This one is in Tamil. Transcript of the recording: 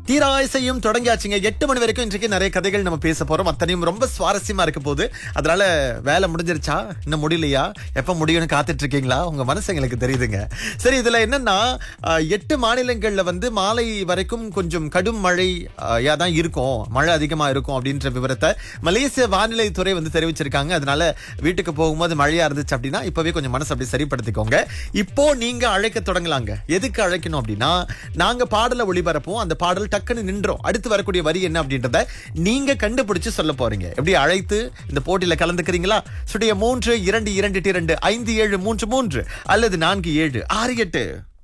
தீராயசையும் தொடங்கியாச்சுங்க எட்டு மணி வரைக்கும் இன்றைக்கு நிறைய கதைகள் நம்ம பேச போறோம் அத்தனையும் ரொம்ப சுவாரஸ்யமா இருக்க போகுது அதனால வேலை முடிஞ்சிருச்சா இன்னும் முடியலையா எப்ப முடியும்னு காத்துட்டு இருக்கீங்களா உங்க மனசு எங்களுக்கு தெரியுதுங்க சரி இதுல என்னன்னா அஹ், எட்டு மாநிலங்கள்ல வந்து மாலை வரைக்கும் கொஞ்சம் கடும் மழை அஹ், தான் இருக்கும் மழை அதிகமா இருக்கும் அப்படின்ற விவரத்தை மலேசிய வானிலை துறை வந்து தெரிவிச்சிருக்காங்க அதனால வீட்டுக்கு போகும்போது மழையா இருந்துச்சு அப்படின்னா இப்பவே கொஞ்சம் மனசு அப்படி சரிப்படுத்திக்கோங்க இப்போ நீங்க அழைக்க தொடங்கலாங்க எதுக்கு அழைக்கணும் அப்படின்னா நாங்க பாடலை ஒளிபரப்போம் அந்த பாடல் டக்குன்னு நின்றோம் அடுத்து வரக்கூடிய வரி என்ன அப்படின்றத நீங்க கண்டுபிடிச்சு சொல்ல போறீங்க எப்படி அழைத்து இந்த போட்டியில கலந்துக்கிறீங்களா சுடைய மூன்று இரண்டு இரண்டு இரண்டு ஐந்து ஏழு மூன்று மூன்று அல்லது நான்கு ஏழு ஆறு எட்டு